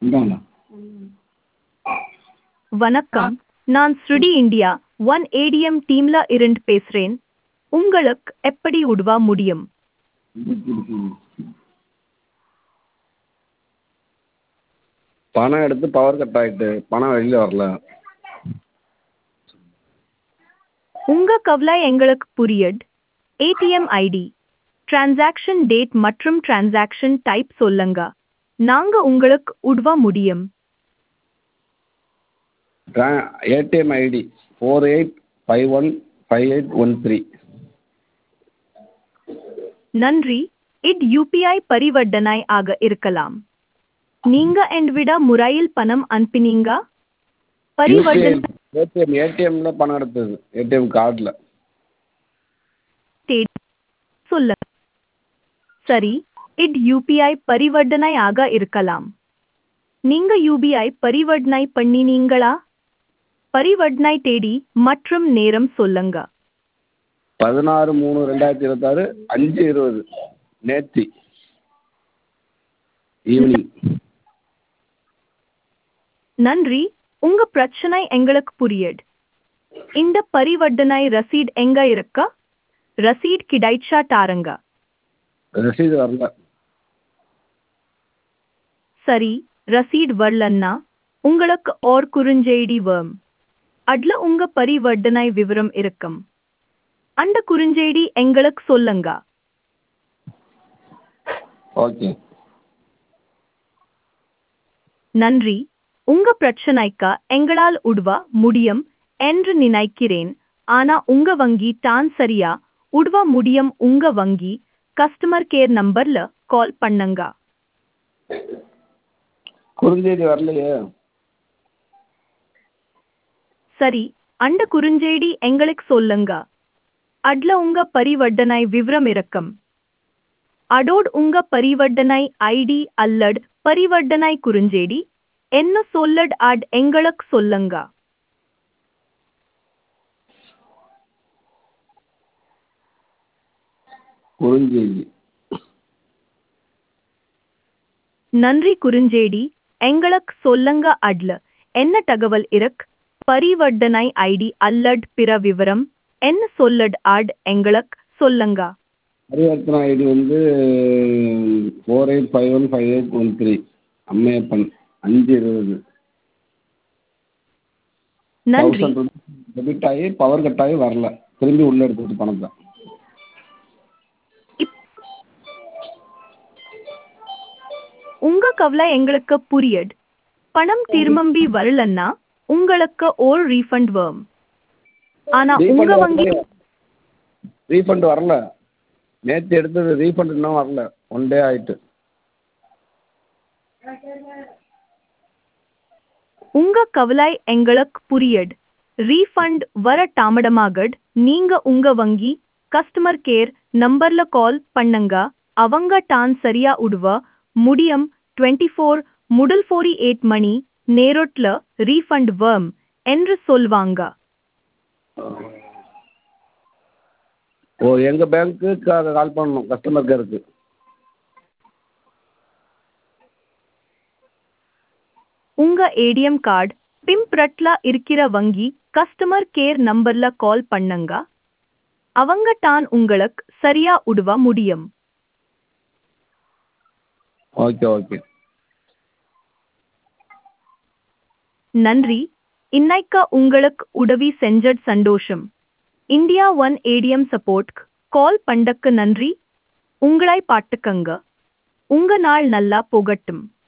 இந்தாண்ணா வணக்கம் நான் ஸ்ருடி இந்தியா ஒன் ஏடிஎம் டீம்ல இருந்து பேசுறேன் உங்களுக்கு எப்படி உதவ முடியும் பணம் எடுத்து பவர் கட் ஆகிட்டு பணம் வெளியில் வரல உங்க கவலை எங்களுக்கு புரியுது ஏடிஎம் ஐடி டிரான்சாக்ஷன் டேட் மற்றும் டிரான்சாக்ஷன் டைப் சொல்லுங்க நாங்க உங்களுக்கு உதவ முடியும் ATM ID four eight five one five eight one three நன்றி இட் யூபிஐ பரிவர்த்தனை ஆக இருக்கலாம் நீங்க என்விட முறையில் பணம் அனுப்பினீங்க பரிவர்த்தனை ஏடிஎம் ஏடிஎம்ல பணம் எடுத்தது ஏடிஎம் கார்டில் தேடி சொல்ல சரி இட் யூபிஐ பரிவர்த்தனை ஆக இருக்கலாம் நீங்க யூபிஐ பரிவர்த்தனை பண்ணினீங்களா பரிவர்த்தனை தேதி மற்றும் நேரம் சொல்லுங்க பதினாறு மூணு ரெண்டாயிரத்தி இருபத்தாறு அஞ்சு இருபது நேத்தி ஈவினிங் நன்றி உங்க பிரச்சனை எங்களுக்கு புரியுது இந்த பரிவர்த்தனை ரசீட் எங்க இருக்க ரசீட் கிடைச்சா தாருங்க ரசீது வரல சரி ரசீட் வரலன்னா உங்களுக்கு ஓர் குறுஞ்செய்தி வரும் அதுல உங்க பரிவர்த்தனை விவரம் இருக்கும் அந்த குறுஞ்செய்தி எங்களுக்கு சொல்லுங்க ஓகே நன்றி உங்க பிரச்சனைக்கு எங்களால் உதவ முடியும் என்று நினைக்கிறேன் ஆனா உங்க வங்கி தான் சரியா உதவ முடியும் உங்க வங்கி கஸ்டமர் கேர் நம்பர்ல கால் பண்ணுங்க குறுஞ்செய்தி வரலையே சரி அந்த குறுஞ்செய்தி எங்களுக்கு சொல்லுங்க அதுல உங்க பரிவர்த்தனை விவரம் இருக்கும் அதோடு உங்க பரிவர்த்தனை ஐடி அல்லது பரிவர்த்தனை குறுஞ்செய்தி என்ன சொல்லட் அட் எங்களுக்கு சொல்லுங்க குறுஞ்செய்தி நன்றி குறுஞ்செய்தி எங்களுக்கு சொல்லுங்க அட்ல என்ன தகவல் இருக்கு பரிவர்த்தனை ஐடி அல்லது பிற விவரம் என்ன சொல்லட் அட் எங்களுக்கு சொல்லுங்க பரிவர்த்தனை ஐடி வந்து four eight five one five eight one three Ammaiyappan அஞ்சு இருபது நன்றி தௌசண்ட் ருபீஸ் டெபிட் ஆகி பவர் கட் ஆகி வரல திரும்பி உள்ளே எடுத்துட்டு பணத்தை உங்க கவலை எங்களுக்கு புரியுது பணம் திரும்பி வரலன்னா உங்களுக்கு ஓர் ரீஃபண்ட் வரும் ஆனா உங்க வங்கி ரீஃபண்ட் வரல நேற்று எடுத்தது ரீஃபண்ட் இன்னும் வரல ஒன் டே ஆயிட்டு உங்க கவலை எங்களுக்கு புரியுது ரீஃபண்ட் வர தாமதமாகட் நீங்க உங்க வங்கி கஸ்டமர் கேர் நம்பர்ல கால் பண்ணுங்க அவங்க தான் சரியா உடுவ முடியும் டுவெண்ட்டி ஃபோர் முதல் ஃபோரி எயிட் மணி நேரத்துல ரீஃபண்ட் வரும் என்று சொல்வாங்க ஓ எங்கள் பேங்க்கு கால் பண்ணணும் கஸ்டமர் கேருக்கு உங்க ஏடிஎம் கார்டு பிம்பிரட்ல இருக்கிற வங்கி கஸ்டமர் கேர் நம்பர்ல கால் பண்ணுங்க அவங்க தான் உங்களுக்கு சரியா உதவ முடியும் ஓகே ஓகே நன்றி இன்னைக்கு உங்களுக்கு உதவி செஞ்சட் சந்தோஷம் India one ATM support call பண்ணக்கு நன்றி உங்களை பாட்டுக்கங்க உங்க நாள் நல்லா போகட்டும்